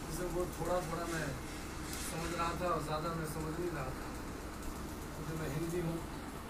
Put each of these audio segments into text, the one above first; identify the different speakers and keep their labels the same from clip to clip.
Speaker 1: जिसे वो थोड़ा थोड़ा मैं समझ रहा था और ज़्यादा मैं समझ नहीं रहा था क्योंकि मैं हिंदी हूँ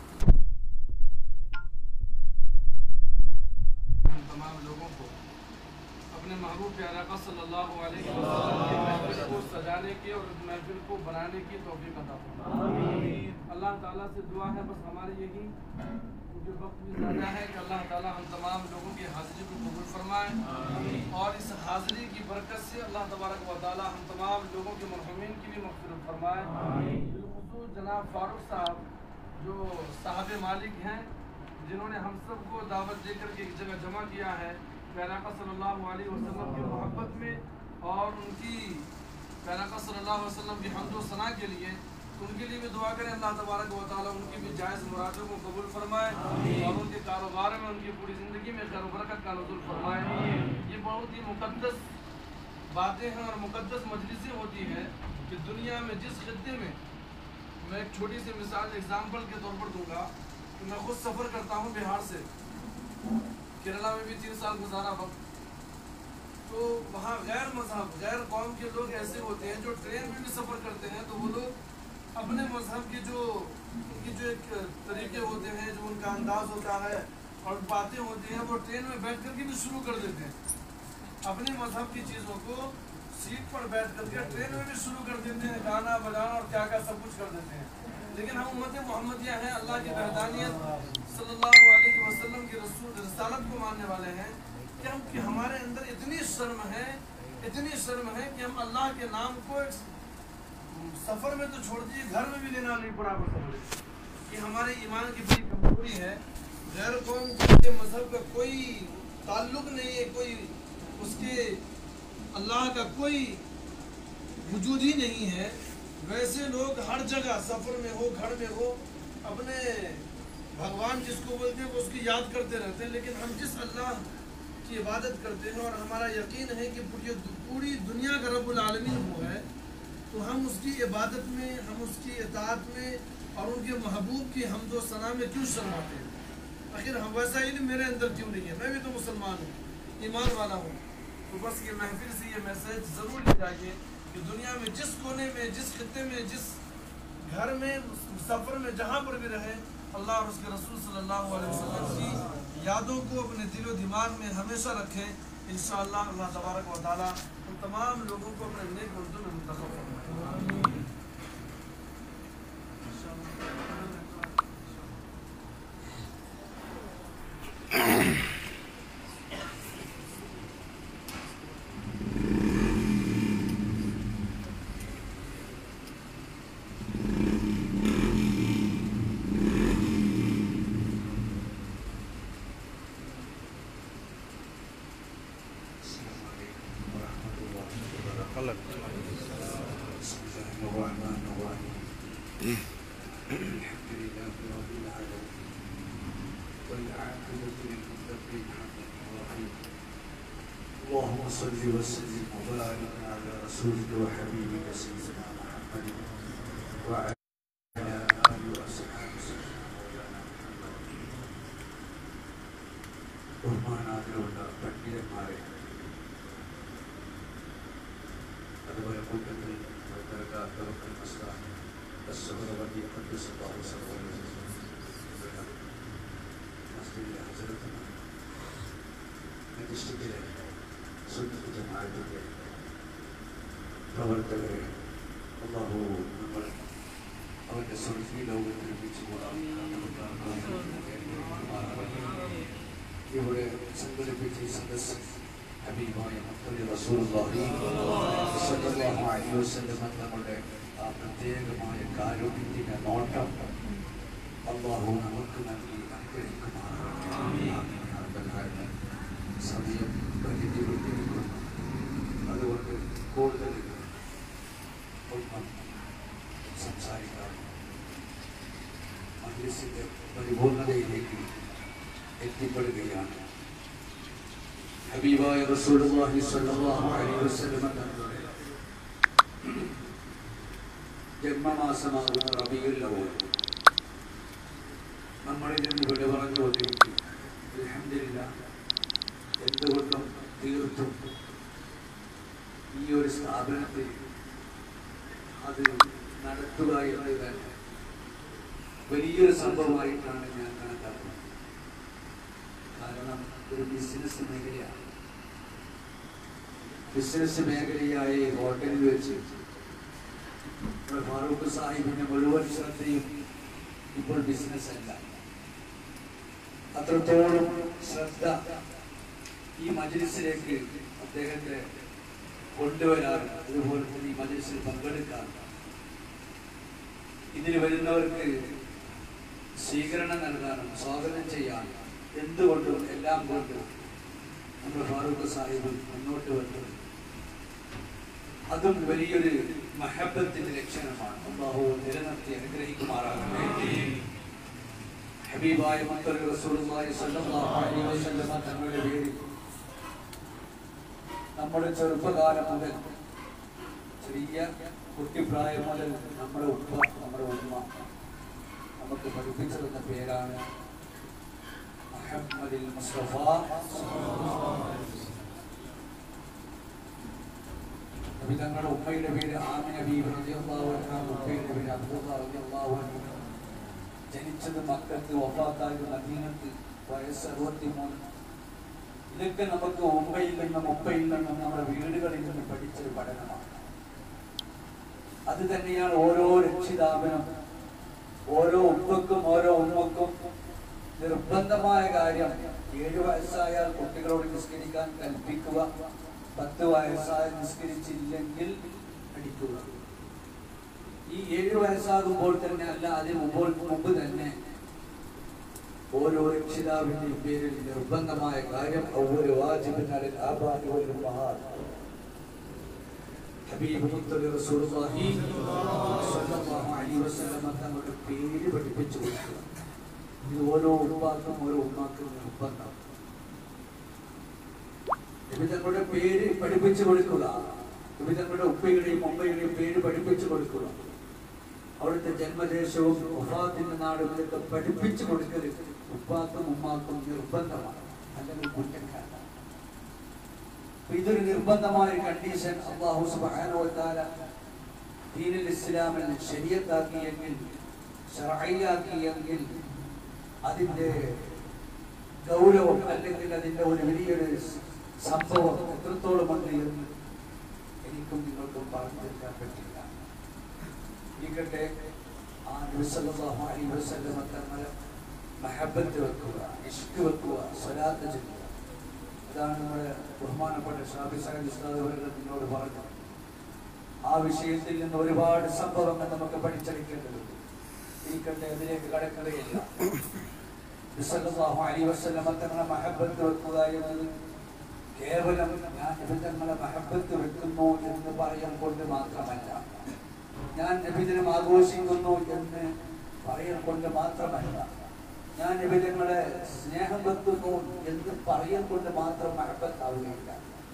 Speaker 1: उन तमाम लोगों को अपने महबूब प्यारा का सल्लल्लाहु अलैहि वसल्लम की महफिल को सजाने की और उस महफिल को बनाने की तौफीक अता फरमाए अल्लाह ताला से दुआ है बस हमारे यही क्योंकि वक्त भी ज़्यादा है कि अल्लाह ताला हम तमाम लोगों की हाज़िरी को कबूल फरमाए और इस हाज़िरी की बरकत से अल्लाह तबारक व ताला हम तमाम लोगों के मरहूमिन की भी मगफिरत फरमाए बिलखुसूस जनाब फारूक साहब जो साहब मालिक हैं जिन्होंने हम सबको दावत देकर के एक जगह जमा किया है पैराका सल्लल्लाहु अलैहि वसल्लम की मोहब्बत में और उनकी पैराका सल्लल्लाहु अलैहि वसल्लम की हमदो सना के लिए उनके लिए भी दुआ करें अल्लाह तबारक व ताला उनकी भी जायज़ मुरादों को कबूल फरमाए और उनके कारोबार में उनकी पूरी ज़िंदगी में खैर बरकत का नजुल फरमाए ये बहुत ही मुकद्दस बातें हैं और मुकद्दस मजलिसें होती हैं कि दुनिया में जिस खत्े में मैं एक छोटी सी मिसाल एग्जाम्पल के तौर पर दूंगा कि मैं खुद सफ़र करता हूँ बिहार से केरला में भी तीन साल गुजारा वक्त तो वहाँ गैर मजहब गैर कौम के लोग ऐसे होते हैं जो ट्रेन में भी सफ़र करते हैं तो वो लोग अपने मजहब के जो उनकी जो एक तरीके होते हैं जो उनका अंदाज होता है और बातें होती हैं वो ट्रेन में बैठ करके भी शुरू कर देते हैं अपने मजहब की चीज़ों को सीट पर बैठ करके ट्रेन में भी शुरू कर देते हैं गाना बजाना और क्या क्या सब कुछ कर देते हैं लेकिन हम उम्मत मोहम्मदिया हैं अल्लाह की वहदानियत सल्लल्लाहु अलैहि वसल्लम की रसूल रसालत को मानने वाले हैं कि हम कि हमारे अंदर इतनी शर्म है इतनी शर्म है कि हम अल्लाह के नाम को एक सफ़र में तो छोड़ दीजिए घर में भी लेना नहीं पड़ा पड़ता कि हमारे ईमान की बड़ी कमजोरी है गैर कौम के मज़हब का कोई ताल्लुक नहीं है कोई उसके अल्लाह का कोई वजूद ही नहीं है वैसे लोग हर जगह सफ़र में हो घर में हो अपने भगवान जिसको बोलते हैं वो उसकी याद करते रहते हैं लेकिन हम जिस अल्लाह की इबादत करते हैं और हमारा यकीन है कि पूरी पूरी दुनिया का रब्बुल आलमीन वो है तो हम उसकी इबादत में हम उसकी इतात में और उनके महबूब की हमदो सना में क्यों शर्माते हैं आखिर हम वैसा इल्म मेरे अंदर क्यों नहीं है मैं भी तो मुसलमान हूँ ईमान वाला हूँ तो बस ये महफिल से ये मैसेज ज़रूर ले जाइए कि दुनिया में जिस कोने में जिस खत्े में जिस घर में सफ़र में जहाँ पर भी रहे अल्लाह और उसके रसूल सल्लल्लाहु अलैहि वसल्लम की यादों को अपने दिलो दिमाग में हमेशा रखें इन अल्लाह तबारक व ताली उन तमाम लोगों को अपने नेक उर्दू में मुंतखब फरमाए
Speaker 2: اللهم صل وسلم وبارك على رسولك وحبيبك سيدنا محمد وعلى آله وأصحابه ബഹുമാനാഗ്രഹമുള്ള പണ്ഡിതന്മാരെ അതുപോലെ കൂട്ടത്തിൽ തവക്കൽ മസ്ലാം അസ്സഹറവതി ഖദ്ദസല്ലാഹു സല്ലല്ലാഹു മസ്ജിദിലെ ഹസരത്തുമാർ ഡിസ്ട്രിക്റ്റിലെ സുന്നത്ത് ജമാഅത്തിന്റെ പ്രവർത്തകരെ അള്ളാഹു നമ്മൾ അവന്റെ സ്വർഗീയ ലോകത്തിൽ വെച്ച് ഇവിടെ സംഘടിപ്പിച്ച ഈ സദസ് ഹബീബായ മുത്തലി റസൂലുള്ളാഹി സ്വല്ലല്ലാഹു അലൈഹി വസല്ലം തങ്ങളുടെ ആ പ്രത്യേകമായ കാരുണ്യത്തിന്റെ നോട്ടം അള്ളാഹു നമുക്ക് നൽകി അനുഗ്രഹിക്കുമാറാകട്ടെ ആമീൻ. റബ്ബൽ ആലമീൻ. സമയം പരിധി വിട്ടിരിക്കുന്നു അതുകൊണ്ട് കൂടുതൽ ഒന്നും സംസാരിക്കാം മദ്രസിന്റെ പരിപൂർണതയിലേക്ക് എത്തിപ്പെടുകയാണ് ഹബീബായ റസൂലുള്ളാഹി സ്വല്ലല്ലാഹു അലൈഹി വസല്ലം തങ്ങളുടെ ജന്മമാസമാകുന്ന റബീഉൽ അവ്വൽ നമ്മളിൽ നിന്ന് വിട പറഞ്ഞു വന്നിരിക്കും അൽഹംദുലില്ലാ എന്തുകൊണ്ടും തീർത്തും ഈ ഒരു സ്ഥാപനത്തിൽ അത് നടത്തുക എന്നത് തന്നെ വലിയൊരു സംഭവമായിട്ടാണ് ഞാൻ കണക്കാക്കുന്നത് കാരണം ഒരു ബിസിനസ് മേഖലയാണ് ബിസിനസ് മേഖലയായ ഈ ഹോട്ടലിൽ വെച്ച് നമ്മുടെ ഫാറൂഖ് സാഹിബിന്റെ മുഴുവൻ ശ്രദ്ധയും ഇപ്പോൾ ബിസിനസ് അല്ല അത്രത്തോളം ശ്രദ്ധ ഈ മജ്ലിസിലേക്ക് അദ്ദേഹത്തെ കൊണ്ടുവരാറുണ്ട് അതുപോലെ തന്നെ ഈ മജ്ലിസിൽ പങ്കെടുക്കാറുണ്ട് ഇതിൽ വരുന്നവർക്ക് സ്വീകരണം നൽകാനും സ്വാഗതം ചെയ്യാനും എന്തുകൊണ്ടും എല്ലാം കൊണ്ടും നമ്മുടെ ഫാറൂഖ് സാഹിബ് മുന്നോട്ട് വന്നത് അതും വലിയൊരു മഹബത്തിന്റെ ലക്ഷണമാണ് അള്ളാഹു നിലനിർത്തി അനുഗ്രഹിക്കുമാറാകട്ടെ ഹബീബായ മക്കൾ റസൂലുള്ളാഹി സ്വല്ലല്ലാഹു അലൈഹി വസല്ലമ തങ്ങളുടെ പേരിൽ നമ്മുടെ ചെറുപ്പകാലം മുതൽ ചെറിയ കുട്ടിപ്രായം മുതൽ നമ്മുടെ ഉപ്പ നമ്മുടെ ഉമ്മ നമുക്ക് പഠിപ്പിച്ചു തന്ന പേരാണ് മുഹമ്മദിൽ മുസ്തഫ നബി തങ്ങളുടെ ഉമ്മയുടെ പേര് ആമിന ബീബി റളിയല്ലാഹു അൻഹ ഉപ്പയുടെ പേര് അബ്ദുള്ള റളിയല്ലാഹു അൻഹു ജനിച്ചത് മക്കത്ത് വഫാത്തായത് മദീനത്ത് വയസ്സ് അറുപത്തിമൂന്ന് ഇതൊക്കെ നമുക്ക് ഉമ്മയിൽ നിന്നും ഉപ്പയിൽ നിന്നും നമ്മുടെ വീടുകളിൽ നിന്നും പഠിച്ചൊരു പഠനമാണ് അത് തന്നെയാണ് ഓരോ രക്ഷിതാവിനും ഓരോ ഉപ്പക്കും ഓരോ ഉമ്മക്കും നിർബന്ധമായ കാര്യം ഏഴു വയസ്സായാൽ കുട്ടികളോട് നിസ്കരിക്കാൻ കൽപ്പിക്കുക പത്ത് വയസ്സായി നിസ്കരിച്ചില്ലെങ്കിൽ അടിക്കുക ഈ ഏഴു വയസ്സാകുമ്പോൾ തന്നെ അല്ല അതിന് മുമ്പ് മുമ്പ് തന്നെ ഓരോ രക്ഷിതാവിന്റെയും പേരിൽ നിർബന്ധമായ കാര്യം ഒவ்வொரு വാജിബിനാലിൽ ആബാദിവരും മഹാൻ ഹബീബ് മുത്തലി റസൂലുള്ളാഹി സ്വല്ലല്ലാഹു അലൈഹി വസല്ലമ തങ്ങളുടെ പേര് പഠിപ്പിച്ചു കൊടുക്കുക ഇത് ഓരോ ഉപ്പാക്കും ഓരോ ഉമ്മാക്കും നിർബന്ധം നബി തങ്ങളുടെ പേര് പഠിപ്പിച്ചു കൊടുക്കുക നബി തങ്ങളുടെ ഉപ്പയുടെയും ഉമ്മയുടെയും പേര് പഠിപ്പിച്ചു കൊടുക്കുക അവിടുത്തെ ജന്മദേശവും വഫാത്തിന്റെ നാടും ഇതൊക്കെ പഠിപ്പിച്ചു കൊടുക്കൽ ഉപ്പാക്കും ഉമ്മാക്കും നിർബന്ധമാണ് അല്ലെങ്കിൽ കുറ്റക്കാരൻ അപ്പൊ ഇതൊരു നിർബന്ധമായ കണ്ടീഷൻ അള്ളാഹു സുബ്ഹാനഹു വ തആല ദീനുൽ ഇസ്ലാമിൽ ശരീഅത്താക്കിയെങ്കിൽ ശർഈയാക്കിയെങ്കിൽ അതിന്റെ ഗൗരവം അല്ലെങ്കിൽ അതിന്റെ ഒരു വലിയൊരു സംഭവം എത്രത്തോളം ഉണ്ട് എന്ന് എനിക്കും നിങ്ങൾക്കും പറഞ്ഞു തീർക്കാൻ പറ്റില്ല ഇരിക്കട്ടെ ആ നബിസല്ലല്ലാഹു അലൈഹി വസല്ലമ തങ്ങളെ മഹബത്ത് വെക്കുക ഇഷ്ക് വെക്കുക സ്വലാത്ത് ചെയ്യുക അതാണ് നമ്മുടെ ബഹുമാനപ്പെട്ട ഷാബി സാഹിബ് ഉസ്താദ് അവരുടെ നിന്നോട് പറഞ്ഞത് ആ വിഷയത്തിൽ നിന്ന് ഒരുപാട് സംഭവങ്ങൾ നമുക്ക് പഠിച്ചെടുക്കേണ്ടതുണ്ട് ഇരിക്കട്ടെ അതിലേക്ക് കടക്കുകയില്ല നബിസല്ലല്ലാഹു അലൈഹി വസല്ലമ തങ്ങളെ മഹബത്ത് വെക്കുക എന്നത് കേവലം ഞാൻ നബിതങ്ങളെ മഹബത്ത് വെക്കുന്നു എന്ന് പറയാൻ കൊണ്ട് മാത്രമല്ല ഞാൻ നബിദിനം ആഘോഷിക്കുന്നു എന്ന് പറയാൻ കൊണ്ട് മാത്രമല്ല ഞാൻ നബിതങ്ങളെ സ്നേഹം വെക്കുന്നു എന്ന് പറയാൻ കൊണ്ട് മാത്രം മഹബത്താവുകയില്ല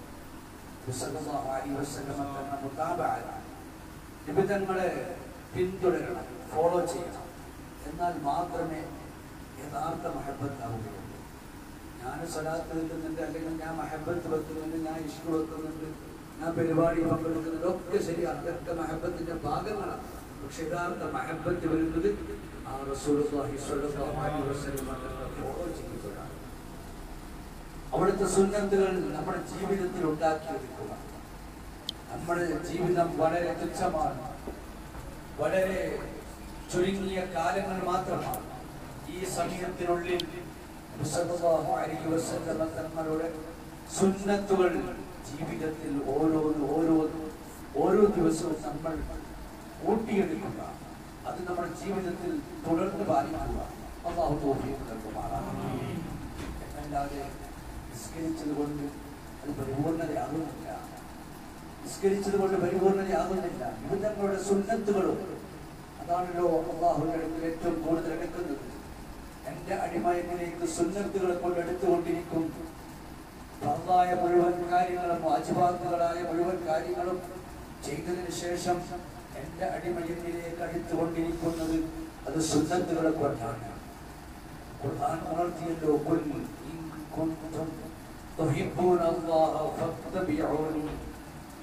Speaker 2: നിബിധങ്ങളെ പിന്തുടരണം ഫോളോ ചെയ്യണം എന്നാൽ മാത്രമേ യഥാർത്ഥ മഹബത്താവുകയുള്ളൂ ഞാൻ സ്വലാത്ത് വെക്കുന്നുണ്ട് അല്ലെങ്കിൽ ഞാൻ മഹബത്ത് വെക്കുന്നുണ്ട് ഞാൻ ഇഷ്കു വെക്കുന്നുണ്ട് ഞാൻ പരിപാടി പങ്കെടുക്കുന്നുണ്ട് ഒക്കെ ശരിയാണ് അതൊക്കെ മഹബത്തിന്റെ ഭാഗങ്ങളാണ് പക്ഷെ യഥാർത്ഥ മഹബത്ത് വരുന്നത് ആ റസൂലുള്ളാഹി സ്വല്ലല്ലാഹു അലൈഹി വസല്ലം തങ്ങളെ ഫോളോ ചെയ്യുമ്പോഴാണ് അവിടുത്തെ സുന്നത്തുകൾ നമ്മുടെ ജീവിതത്തിൽ ഉണ്ടാക്കിയെടുക്കുക നമ്മുടെ ജീവിതം വളരെ തുച്ഛമാണ് വളരെ ചുരുങ്ങിയ കാലങ്ങൾ മാത്രമാണ് ഈ സമയത്തിനുള്ളിൽ സല്ലല്ലാഹു അലൈഹി വസല്ലം തങ്ങളുടെ സുന്നത്തുകൾ ജീവിതത്തിൽ ഓരോന്ന് ഓരോന്ന് ഓരോ ദിവസവും നമ്മൾ കൂട്ടിയെടുക്കുക അത് നമ്മുടെ ജീവിതത്തിൽ തുടർന്ന് പാലിക്കുക അള്ളാഹു തോഫീഖ് നൽകുമാറാണ് എന്നല്ലാതെ നിസ്കരിച്ചത് കൊണ്ട് അത് പരിപൂർണതയാകുന്നില്ല നിസ്കരിച്ചത് കൊണ്ട് പരിപൂർണതയാകുന്നില്ല യുദ്ധങ്ങളുടെ സുന്നത്തുകളും അതാണല്ലോ അള്ളാഹുവിന്റെ അടുക്കൽ ഏറ്റവും കൂടുതൽ എടുക്കുന്നത് എന്റെ അടിമയത്തിലേക്ക് സുന്നത്തുകളെ കൊണ്ട് എടുത്തുകൊണ്ടിരിക്കും ഫർദായ മുഴുവൻ കാര്യങ്ങളും വാജിബാത്തുകളായ മുഴുവൻ കാര്യങ്ങളും ചെയ്തതിനു ശേഷം എന്റെ അടിമയത്തിലേക്ക് അടുത്തുകൊണ്ടിരിക്കുന്നത് അത് സുന്നത്തുകളെ കൊണ്ടാണ് ഖുർആൻ ഉണർത്തിയല്ലോ ഖുൽ ഇൻ കുൻതും തുഹിബ്ബൂന അല്ലാഹ ഫത്തബിഊനി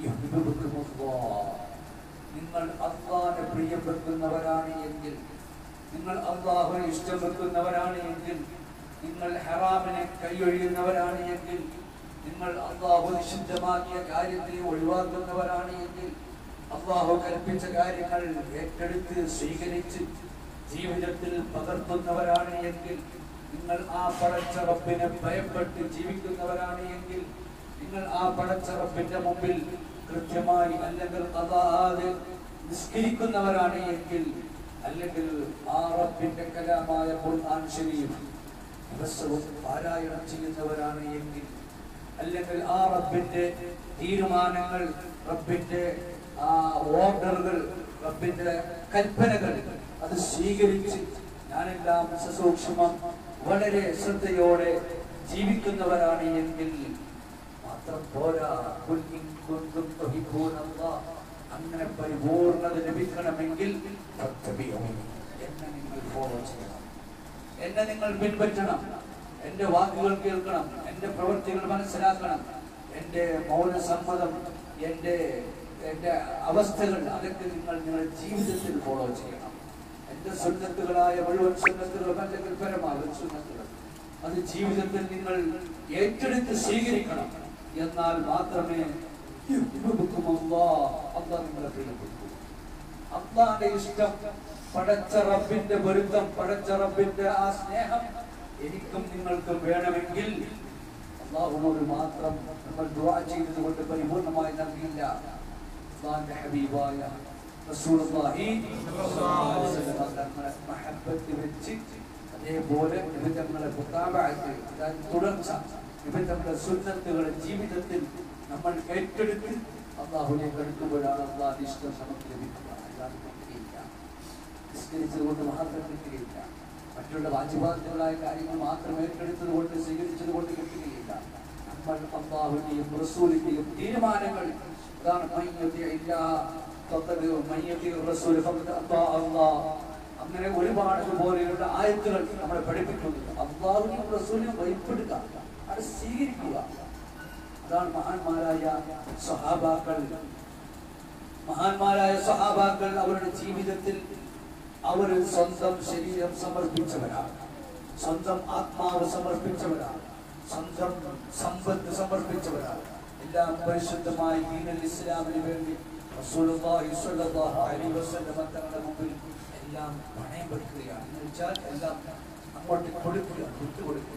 Speaker 2: യുഹ്ബിബുക്കുമുല്ലാഹ്. നിങ്ങൾ അള്ളാഹിനെ പ്രിയപ്പെടുത്തുന്നവരാണ് എങ്കിൽ നിങ്ങൾ അള്ളാഹുവിനെ ഇഷ്ടം വെക്കുന്നവരാണ് എങ്കിൽ നിങ്ങൾ ഹറാമിനെ കൈയൊഴിയുന്നവരാണ് എങ്കിൽ നിങ്ങൾ അള്ളാഹു നിഷിദ്ധമാക്കിയ കാര്യത്തെ ഒഴിവാക്കുന്നവരാണ് എങ്കിൽ അള്ളാഹു കൽപ്പിച്ച കാര്യങ്ങൾ ഏറ്റെടുത്ത് സ്വീകരിച്ച് ജീവിതത്തിൽ പകർത്തുന്നവരാണ് എങ്കിൽ നിങ്ങൾ ആ പടച്ച റബ്ബിനെ ഭയപ്പെട്ട് ജീവിക്കുന്നവരാണ് എങ്കിൽ നിങ്ങൾ ആ പടച്ച റബ്ബിന്റെ മുമ്പിൽ കൃത്യമായി അല്ലെങ്കിൽ അതാത് നിസ്കരിക്കുന്നവരാണ് എങ്കിൽ അല്ലെങ്കിൽ ആ റബ്ബിന്റെ കലാമായ ഖുർആൻ ശരീഫ് ദിവസവും പാരായണം ചെയ്യുന്നവരാണ് എങ്കിൽ അല്ലെങ്കിൽ ആ റബ്ബിന്റെ തീരുമാനങ്ങൾ റബ്ബിന്റെ ആ ഓർഡറുകൾ റബ്ബിന്റെ കൽപ്പനകൾ അത് സ്വീകരിച്ച് ഞാനെല്ലാം സസൂക്ഷ്മം വളരെ ശ്രദ്ധയോടെ ജീവിക്കുന്നവരാണ് എങ്കിൽ മാത്രം പോരാ ഖുൽ ഇൻ കുന്തും തുഹിബ്ബൂനല്ലാഹ് അങ്ങനെ പരിപൂർണത ലഭിക്കണമെങ്കിൽ ഫത്തബിഊനി. എന്നെ നിങ്ങൾ ഫോളോ ചെയ്യണം എന്നെ നിങ്ങൾ പിൻപറ്റണം എന്റെ വാക്കുകൾ കേൾക്കണം എന്റെ പ്രവൃത്തികൾ മനസ്സിലാക്കണം എന്റെ മൗനസമ്മതം എന്റെ എന്റെ അവസ്ഥകൾ അതൊക്കെ നിങ്ങൾ നിങ്ങളുടെ ജീവിതത്തിൽ ഫോളോ ചെയ്യണം എന്റെ സുന്നത്തുകളായ മുഴുവൻ സുന്നത്തുകളും അല്ലെങ്കിൽ പരമാവധി സുന്നത്തുകൾ അത് ജീവിതത്തിൽ നിങ്ങൾ ഏറ്റെടുത്ത് സ്വീകരിക്കണം എന്നാൽ മാത്രമേ യുഹ്ബിബുക്കും അല്ലാഹ്. അല്ലാഹ് നിങ്ങളെ പ്രിയപ്പെട്ടു അള്ളാന്റെ ഇഷ്ടം പടച്ച റബ്ബിന്റെ പൊരുത്തം പടച്ച റബ്ബിന്റെ ആ സ്നേഹം എനിക്കും നിങ്ങൾക്കും വേണമെങ്കിൽ അള്ളാഹുനോട് മാത്രം നമ്മൾ ദുആ ചെയ്തത് കൊണ്ട് പരിപൂർണമായി നൽകില്ല അള്ളാന്റെ ഹബീബായ റസൂലുള്ളാഹി സ്വല്ലല്ലാഹു അലൈഹി വസല്ലം തങ്ങളെ മഹബ്ബത്ത് വെച്ച് അതേപോലെ നിബിധങ്ങളെ മുതാബഅത്ത് അതായത് തുടർച്ച നിബിധങ്ങളുടെ സുന്നത്തുകളെ ജീവിതത്തിൽ നമ്മൾ ഏറ്റെടുത്ത് അള്ളാഹുലേക്ക് അടുക്കുമ്പോഴാണ് അള്ളാഹ് ഇഷ്ടം നമുക്ക് ലഭിക്കുക അല്ലാതെ കിട്ടുകയില്ല നിസ്കരിച്ചത് കൊണ്ട് മാത്രം കിട്ടുകയില്ല മറ്റുള്ള വാജിബാത്തുകളായ കാര്യങ്ങൾ മാത്രം ഏറ്റെടുത്തത് കൊണ്ട് സ്വീകരിച്ചത് കൊണ്ട് കിട്ടുകയില്ല നമ്മൾ അള്ളാഹുവിന്റെയും റസൂലിന്റെയും തീരുമാനങ്ങൾ അതാണ് മയ്യത്തിയില്ല തൊട്ടത് മയ്യത്തി റസൂൽ ഫഖദ് അത്താ അല്ലാഹ് അങ്ങനെ ഒരുപാട് ഇതുപോലെയുള്ള ആയത്തുകൾ നമ്മളെ പഠിപ്പിക്കുന്നുണ്ട് അള്ളാഹുവിനെയും റസൂലിനെയും ഭയപ്പെടുക അത് സ്വീകരിക്കുക അതാണ് മഹാന്മാരായ സഹാബാക്കൾ മഹാന്മാരായ സഹാബാക്കൾ അവരുടെ ജീവിതത്തിൽ അവർ സ്വന്തം ശരീരം സമർപ്പിച്ചവരാണ് സ്വന്തം ആത്മാവ് സമർപ്പിച്ചവരാണ് സ്വന്തം സമ്പത്ത് സമർപ്പിച്ചവരാണ് എല്ലാം പരിശുദ്ധമായി ദീനൽ ഇസ്ലാമിന് വേണ്ടി റസൂലുള്ളാഹി സ്വല്ലല്ലാഹു അലൈഹി വസല്ലം തങ്ങളുടെ മുമ്പിൽ എല്ലാം പണയം കൊടുക്കുകയാണ് എന്ന് വെച്ചാൽ എല്ലാം അങ്ങോട്ട് കൊടുക്കുക വിട്ടുകൊടുക്കുക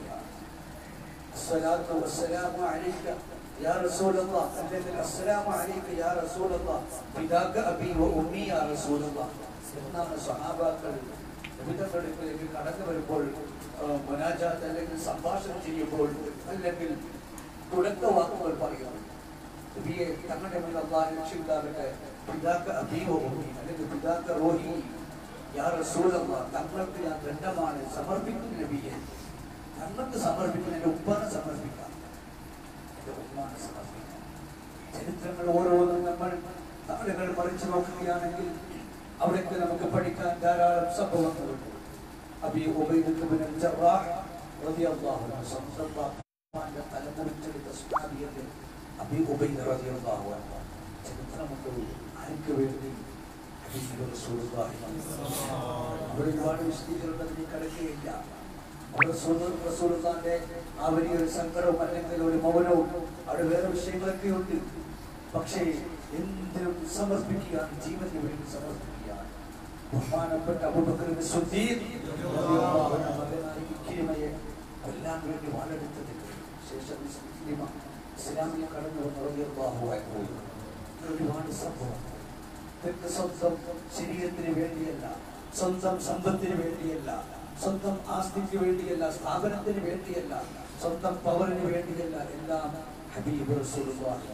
Speaker 2: الصلاة والسلام عليك يا رسول الله الذي السلام عليك يا رسول الله فداك أبي وأمي يا رسول الله എന്നാണ് സഹാബാക്കൾ വിവിധങ്ങളിലേക്ക് കടന്നു വരുമ്പോൾ മനാജാത്ത് അല്ലെങ്കിൽ സംഭാഷണം ചെയ്യുമ്പോൾ അല്ലെങ്കിൽ തുടക്ക വാക്കുകൾ പറയുന്നു നബിയെ തങ്ങളുടെ മുന്നിൽ അള്ളാഹ് രക്ഷിതാകട്ടെ പിതാക്ക അബീവ ഉമ്മി അല്ലെങ്കിൽ പിതാക്ക റോഹി യാ റസൂലല്ലാ തങ്ങൾക്ക് ഞാൻ ദണ്ഡമാണ് സമർപ്പിക്കുന്നു നബിയെ തങ്ങൾക്ക് സമർപ്പിക്കുന്ന എൻ്റെ ഉപ്പാനെ സമർപ്പിക്കാം എൻ്റെ ഉമ്മാനെ സമർപ്പിക്കാം ചരിത്രങ്ങൾ ഓരോന്നും നമ്മൾ താളുകൾ മറിച്ചു നോക്കുകയാണെങ്കിൽ അവിടേക്ക് നമുക്ക് പഠിക്കാൻ ധാരാളം സംഭവങ്ങളുണ്ട് അബി ഉബൈദത്തുബ്നു ജറാഹ് റളിയല്ലാഹു അൻഹു സ്വന്തം ബാപ്പാന്റെ തല മുറിച്ചെടുത്ത സുഹാബിയത്തെ അബി ഉബൈദ റളിയല്ലാഹു അൻഹു ചരിത്രമുണ്ട് ആർക്ക് വേണ്ടി ഹബീബ് റസൂലുള്ളാഹി അവിടെ ഒരുപാട് വിശദീകരണം അതിന് കിടക്കുകയില്ല അവിടെ റസൂൽ റസൂലുള്ളാഹിന്റെ ആ വലിയൊരു സങ്കടവും അല്ലെങ്കിൽ ഒരു മൗനവും അവിടെ വേറെ വിഷയങ്ങളൊക്കെ ഉണ്ട് പക്ഷേ എന്തിനും സമർപ്പിക്കുകയാണ് ജീവന് വേണ്ടി സമർപ്പിക്കുകയാണ് ബഹുമാനപ്പെട്ട അബൂബക്കർ സിദ്ദീഖ് റളിയല്ലാഹു അൻഹു മകനായ ഇക്രിമയെ കൊല്ലാൻ വേണ്ടി വാളെടുത്തത് ശേഷം ഇക്രിമ ഇസ്ലാമിൽ കടന്നു വന്ന റളിയല്ലാഹു അൻഹു ഇങ്ങനെ ഒരുപാട് സംഭവം ഇതൊക്കെ സ്വന്തം ശരീരത്തിന് വേണ്ടിയല്ല സ്വന്തം സമ്പത്തിന് വേണ്ടിയല്ല സ്വന്തം ആസ്തിക്ക് വേണ്ടിയല്ല സ്ഥാപനത്തിന് വേണ്ടിയല്ല സ്വന്തം പവറിന് വേണ്ടിയല്ല എല്ലാം ഹബീബ് റസൂലുള്ളാഹി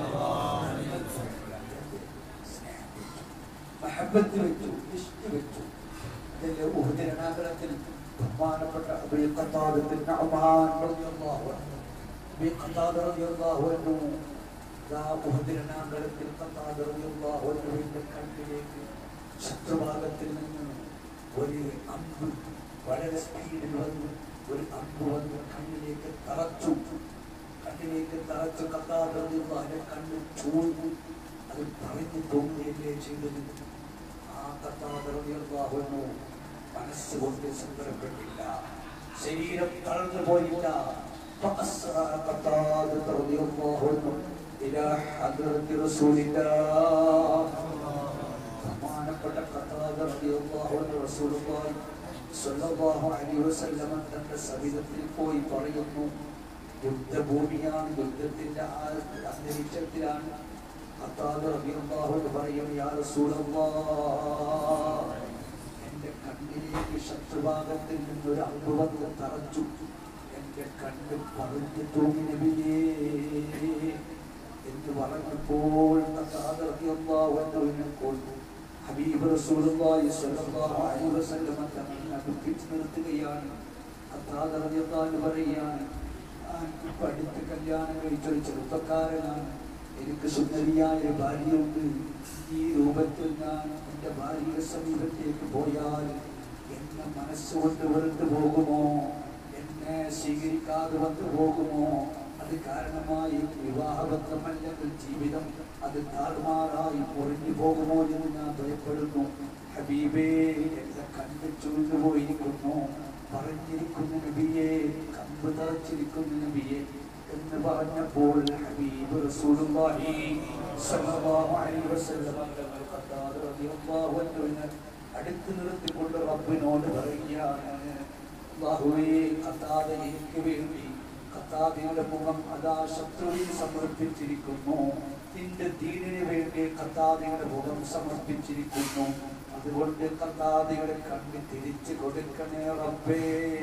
Speaker 2: മഹബത്ത് വെച്ചു ഇഷ്ട വെച്ചു അതിന്റെ ഉഹദ് രണാകരത്തിൽ ബഹുമാനപ്പെട്ട അബീ ഖത്താദത്തിൽ നഅമാൻ റളിയല്ലാഹു അൻഹു അബീ ഖത്താദ റളിയല്ലാഹു അൻഹു ദാ ഉഹദ് രണാകരത്തിൽ ഖത്താദ റളിയല്ലാഹു അൻഹുവിന്റെ കണ്ണിലേക്ക് ശത്രുഭാഗത്തിൽ നിന്ന് ഒരു അമ്പ് വളരെ സ്പീഡിൽ വന്ന് ഒരു അമ്പ് വന്ന് കണ്ണിലേക്ക് തറച്ചു കണ്ണിലേക്ക് തറച്ച് കത്താറുള്ള അതിനെ കണ്ണ് ചൂഴ്ന്നു അത് പറഞ്ഞു തോന്നുകയല്ലേ ചെയ്തത് ആ കത്താറുന്നു മനസ്സുകൊണ്ട് സങ്കടപ്പെട്ടില്ല ശരീരം തളർന്നു പോയില്ല فأسرع قتادة رضي الله عنه إلى حضرة رسول الله ബഹുമാനപ്പെട്ട ഖത്താദ റളിയല്ലാഹു അൻഹു റസൂലുള്ളാഹി സ്വല്ലല്ലാഹു അലൈഹി വസല്ലം തന്റെ സവിധത്തിൽ പോയി പറയുന്നു യുദ്ധഭൂമിയാണ് യുദ്ധത്തിന്റെ ആ അന്തരീക്ഷത്തിലാണ് ഖത്താദ റളിയല്ലാഹു അൻഹു പറയും യാ റസൂലല്ലാഹ് എന്റെ കണ്ണിലേക്ക് ശത്രുഭാഗത്തിൽ നിന്നൊരു അമ്പ് വന്ന് തറച്ചു എന്റെ കണ്ണ് പറഞ്ഞു തൂങ്ങി നബിയേ എന്ന് പറഞ്ഞപ്പോൾ ഖത്താദ റളിയല്ലാഹു അൻഹുവിനെ കൊണ്ടു ഹബീബ് റസൂലുള്ളാഹി സ്വല്ലല്ലാഹു അലൈഹി വസല്ലം തങ്ങളെ ദുഃഖിച്ച് നിർത്തുകയാണ് ഖത്താദ റളിയല്ലാഹു അൻഹു പറയുകയാണ് എനിക്ക് പഠിത്ത് കല്യാണം കഴിച്ചൊരു ചെറുപ്പക്കാരനാണ് എനിക്ക് സുന്ദരിയായ ഒരു ഭാര്യയുണ്ട് ഈ രൂപത്തിൽ ഞാൻ എൻ്റെ ഭാര്യയുടെ സമീപത്തേക്ക് പോയാൽ എന്നെ മനസ്സുകൊണ്ട് വെറുത്തു പോകുമോ എന്നെ സ്വീകരിക്കാതെ വന്നു പോകുമോ അത് കാരണമായി വിവാഹബന്ധമല്ലെങ്കിൽ ജീവിതം അത് താറുമാറായി പൊറിഞ്ഞു പോകുമോ എന്ന് ഞാൻ ഭയപ്പെടുന്നു ഹബീബേ എന്റെ കണ്ണ് ചുരുണ്ടുപോയിരിക്കുന്നു പറഞ്ഞിരിക്കുന്ന നബിയെ കമ്പ് തറച്ചിരിക്കുന്ന നബിയെ എന്ന് പറഞ്ഞപ്പോൾ ഹബീബ് റസൂലുള്ളാഹി സ്വല്ലല്ലാഹു അലൈഹി വസല്ലം തങ്ങൾ ഖത്താദ് റളിയല്ലാഹു അൻഹുവിനെ അടുത്ത് നിർത്തിക്കൊണ്ട് റബ്ബിനോട് പറയുകയാണ് അല്ലാഹുവേ ഖത്താദ എനിക്ക് വേണ്ടി ഖത്താദയുടെ മുഖം അതാ ശത്രുവിൽ സമർപ്പിച്ചിരിക്കുന്നു നിന്റെ ദീനിന് വേണ്ടി ഖത്താദയുടെ മുഖം സമർപ്പിച്ചിരിക്കുന്നു അതുകൊണ്ട് ഖത്താദയുടെ കണ്ണ് തിരിച്ചു കൊടുക്കണേ റബ്ബേ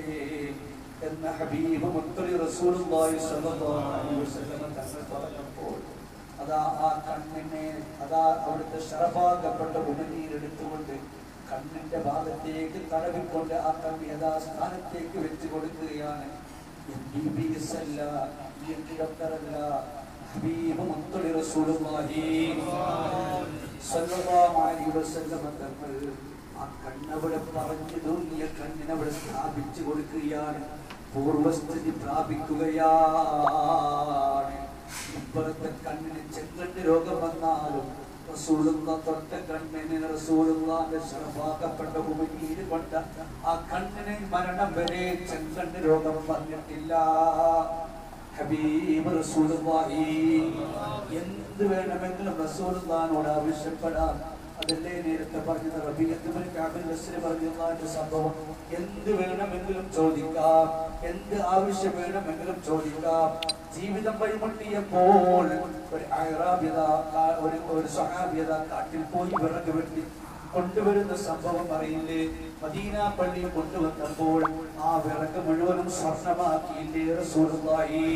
Speaker 2: എന്ന ഹബീബ് മുത്തലി റസൂലുള്ളാഹി സ്വല്ലല്ലാഹു അലൈഹി വസല്ലം തങ്ങൾ പറഞ്ഞപ്പോൾ അതാ ആ കണ്ണിനെ അതാ അവിടുത്തെ ശറഫാക്കപ്പെട്ട ഉമനീരെടുത്തുകൊണ്ട് കണ്ണിന്റെ ഭാഗത്തേക്ക് തടവിക്കൊണ്ട് ആ കണ്ണ് യഥാ സ്ഥാനത്തേക്ക് വെച്ച് കൊടുക്കുകയാണ് MBBS അല്ല ENT ഡോക്ടറല്ല ഹബീബ് മുത്തലി റസൂലുള്ളാഹി സ്വല്ലല്ലാഹു അലൈഹി വസല്ലം തങ്ങൾ ആ കണ്ണവിടെ പറഞ്ഞു തോന്നിയ കണ്ണിനവിടെ സ്ഥാപിച്ചു കൊടുക്കുകയാണ് പൂർവസ്ഥിതി പ്രാപിക്കുകയാണ് ഇപ്പോഴത്തെ കണ്ണിന് ചെങ്കണ്ണ് രോഗം വന്നാലും റസൂലുള്ള തൊട്ട കണ്ണിന് റസൂലുള്ളാന്റെ ശറഫാക്കപ്പെട്ട ഭൂമിയിൽ കൊണ്ട് ആ കണ്ണിന് മരണം വരെ ചെങ്കണ്ണ് രോഗം വന്നിട്ടില്ല ഹബീബ് റസൂലുള്ളാഹി എന്ത് വേണമെങ്കിലും റസൂലുള്ളാഹിനോട് ആവശ്യപ്പെടാം അതല്ലേ നേരത്തെ പറഞ്ഞത് റബീഅത്ത് ബിൻ കഅബിൽ ബസ്രി റളിയല്ലാഹു സംഭവം എന്ത് വേണമെങ്കിലും ചോദിക്കാം എന്ത് ആവശ്യം വേണമെങ്കിലും ചോദിക്കാം ജീവിതം വഴിമുട്ടിയപ്പോൾ ഒരു അയറാബ്യത ഒരു ഒരു സ്വഹാബ്യത കാട്ടിൽ പോയി വിറക് വെട്ടി കൊണ്ടുവരുന്ന സംഭവം അറിയില്ലേ മദീന പള്ളി കൊണ്ടുവന്നപ്പോൾ ആ വിറക് മുഴുവനും സ്വർണമാക്കിയില്ലേ റസൂലുള്ളാഹി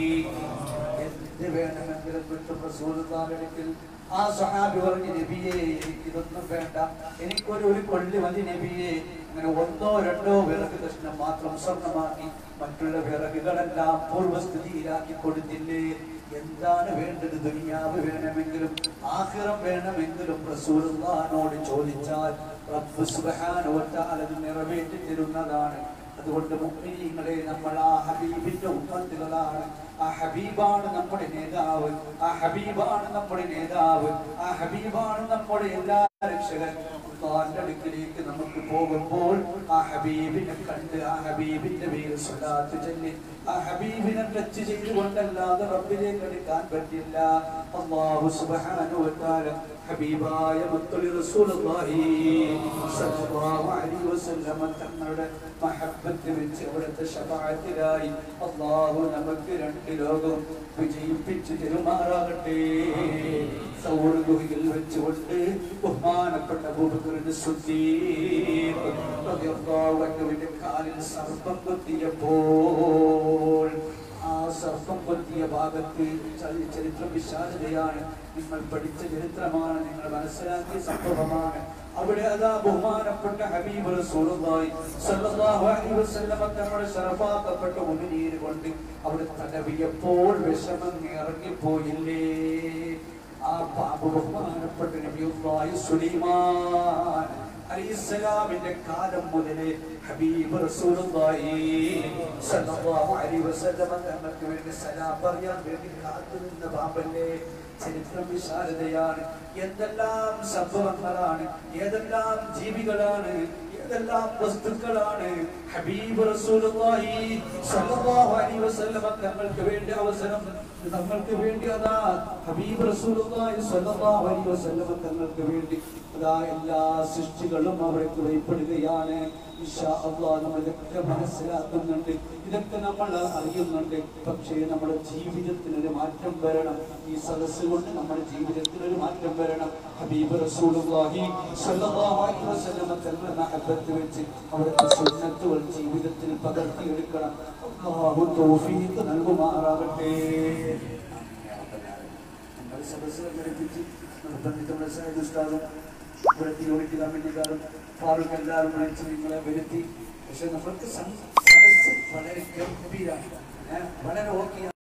Speaker 2: എന്ത് വേണമെങ്കിലും കിട്ടും റസൂലുള്ളാഹിൽ ആ സഹാബി പറഞ്ഞു നബിയെ എനിക്കിതൊന്നും വേണ്ട എനിക്കൊരു ഒരു കൊള്ളി മതി നബിയെ അങ്ങനെ ഒന്നോ രണ്ടോ വിറക് കഷ്ണം മാത്രം സ്വർണമാക്കി മറ്റുള്ള വിറകുകളെല്ലാം പൂർവ്വസ്ഥിതിയിലാക്കി കൊടുത്തില്ലേ എന്താണ് വേണ്ടത് ദുനിയാവ് വേണമെങ്കിലും ആഖിറം വേണമെങ്കിലും റസൂലുള്ളാഹിനോട് ചോദിച്ചാൽ റബ്ബ് സുബ്ഹാനഹു വ തആല അത് നിറവേറ്റി തരുന്നതാണ് അതുകൊണ്ട് മുഅ്മിനീങ്ങളെ നമ്മൾ ആ ഹബീബിന്റെ ഉമ്മത്തുകളാണ് ആ ഹബീബാണ് നമ്മുടെ നേതാവ് ആ ഹബീബാണ് നമ്മുടെ നേതാവ് ആ ഹബീബാണ് നമ്മുടെ എല്ലാ രക്ഷകൻ അള്ളാന്റെ അടുക്കിലേക്ക് നമുക്ക് പോകുമ്പോൾ ആ ഹബീബിനെ കണ്ട് ആ ഹബീബിന്റെ പേര് സ്വലാത്ത് ചൊല്ലി ആ ഹബീബിനെ ടച്ച് ചെയ്തുകൊണ്ടല്ലാതെ റബ്ബിലേക്ക് എടുക്കാൻ പറ്റില്ല അള്ളാഹു സുബ്ഹാനഹു വ തആല ഹബീബായ മുത്തലി റസൂലുള്ളാഹി സ്വല്ലല്ലാഹു അലൈഹി വസല്ലം തങ്ങളുടെ മഹബ്ബത്ത് വെച്ച് അവിടുത്തെ ശഫാഅത്തിലായി അള്ളാഹു നമുക്ക് രണ്ട് ലോകം വിജയിപ്പിച്ച് തെരുമാറാകട്ടെ സൗർ ഗുഹയിൽ വെച്ചുകൊണ്ട് ബഹുമാനപ്പെട്ട അബൂബക്കറിന്റെ സുദ്ദീഖ് റളിയല്ലാഹു അൻഹുവിന്റെ കാലിൽ സർപ്പം കൊത്തിയപ്പോൾ ആ സർപ്പം കൊത്തിയ ഭാഗത്ത് ചരി- ചരിത്രം വിശാലതയാണ് നിങ്ങൾ പഠിച്ച ചരിത്രമാണ് നിങ്ങൾ മനസ്സിലാക്കിയ സംഭവമാണ് അവിടെ അതാ ബഹുമാനപ്പെട്ട ഹബീബ് റസൂലുള്ളാഹി സ്വല്ലല്ലാഹു അലൈഹി വസല്ലം തങ്ങളുടെ ശറഫാക്കപ്പെട്ട ഉമിനീര് കൊണ്ട് അവിടെ തടവിയപ്പോൾ വിഷമം ഇറങ്ങിപ്പോയില്ലേ ആ പാപ ബഹുമാനപ്പെട്ട നബിയുള്ളാഹി സുലൈമാൻ അലൈഹിസ്സലാമിന്റെ കാലം മുതലേ ഹബീബ് റസൂലുള്ളാഹി സ്വല്ലല്ലാഹു അലൈഹി വസല്ലം തങ്ങൾക്ക് വേണ്ടി സലാം പറയാൻ വേണ്ടി കാത്തുനിന്ന പാമ്പല്ലേ ചരിത്രം വിശാലതയാണ് എന്തെല്ലാം സംഭവങ്ങളാണ് ഏതെല്ലാം ജീവികളാണ് ഏതെല്ലാം വസ്തുക്കളാണ് ഹബീബ് റസൂലുള്ളാഹി സ്വല്ലല്ലാഹു അലൈഹി വസല്ലം തങ്ങൾക്ക് വേണ്ടി അവസരം തങ്ങൾക്ക് വേണ്ടി അതാ ഹബീബ് റസൂലുള്ളാഹി സ്വല്ലല്ലാഹു അലൈഹി വസല്ലം തങ്ങൾക്ക് വേണ്ടി അതാ എല്ലാ സൃഷ്ടികളും അവർക്ക് വഴിപ്പെടുകയാണ് ഇൻഷാ അല്ലാഹ് നമ്മൾ ഇതൊക്കെ മനസ്സിലാക്കുന്നുണ്ട് ഇതൊക്കെ നമ്മൾ അറിയുന്നുണ്ട് പക്ഷേ നമ്മുടെ ജീവിതത്തിന് ഒരു മാറ്റം വരണം ഈ സദസ്സ് കൊണ്ട് നമ്മുടെ ജീവിതത്തിൽ ഒരു മാറ്റം വരണം ഹബീബ് റസൂലുള്ളാഹി സ്വല്ലല്ലാഹു അലൈഹി വസല്ലം തങ്ങളുടെ മഹബത്ത് വെച്ച് അവിടുത്തെ സുന്നത്തുകൾ ജീവിതത്തിൽ പകർത്തിയെടുക്കണം അല്ലാഹു തൗഫീഖ് നൽകുമാറാകട്ടെ നമ്മൾ സദസ്സ് സംഘടിപ്പിച്ച് നിർബന്ധിച്ചുള്ള സൈഡ് ഉസ്താദും ഇവിടുത്തെ യൂണിറ്റ് കമ്മിറ്റിക്കാരും ഫാറൂഖ് എല്ലാവരും വിളിച്ച് നിങ്ങളെ വരുത്തി പക്ഷെ നമ്മൾക്ക് സം- സദസ്സ് വളരെ ഗംഭീരമാണ് ഏ, വളരെ ഓക്കെ